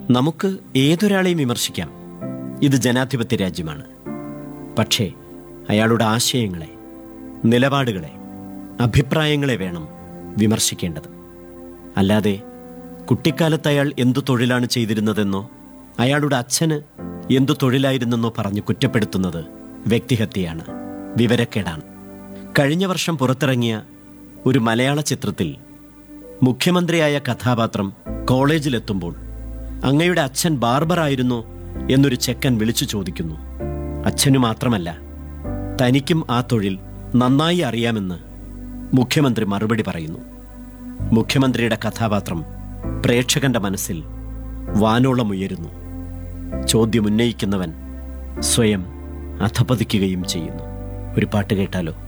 നമുക്ക് ഏതൊരാളെയും വിമർശിക്കാം ഇത് ജനാധിപത്യ രാജ്യമാണ് പക്ഷേ അയാളുടെ ആശയങ്ങളെ നിലപാടുകളെ അഭിപ്രായങ്ങളെ വേണം വിമർശിക്കേണ്ടത് അല്ലാതെ കുട്ടിക്കാലത്ത് അയാൾ എന്തു തൊഴിലാണ് ചെയ്തിരുന്നതെന്നോ അയാളുടെ അച്ഛന് എന്തു തൊഴിലായിരുന്നെന്നോ പറഞ്ഞ് കുറ്റപ്പെടുത്തുന്നത് വ്യക്തിഹത്യയാണ് വിവരക്കേടാണ് കഴിഞ്ഞ വർഷം പുറത്തിറങ്ങിയ ഒരു മലയാള ചിത്രത്തിൽ മുഖ്യമന്ത്രിയായ കഥാപാത്രം കോളേജിലെത്തുമ്പോൾ അങ്ങയുടെ അച്ഛൻ ബാർബറായിരുന്നോ എന്നൊരു ചെക്കൻ വിളിച്ചു ചോദിക്കുന്നു അച്ഛനു മാത്രമല്ല തനിക്കും ആ തൊഴിൽ നന്നായി അറിയാമെന്ന് മുഖ്യമന്ത്രി മറുപടി പറയുന്നു മുഖ്യമന്ത്രിയുടെ കഥാപാത്രം പ്രേക്ഷകന്റെ മനസ്സിൽ വാനോളം ഉയരുന്നു ചോദ്യമുന്നയിക്കുന്നവൻ സ്വയം അധപതിക്കുകയും ചെയ്യുന്നു ഒരു പാട്ട് കേട്ടാലോ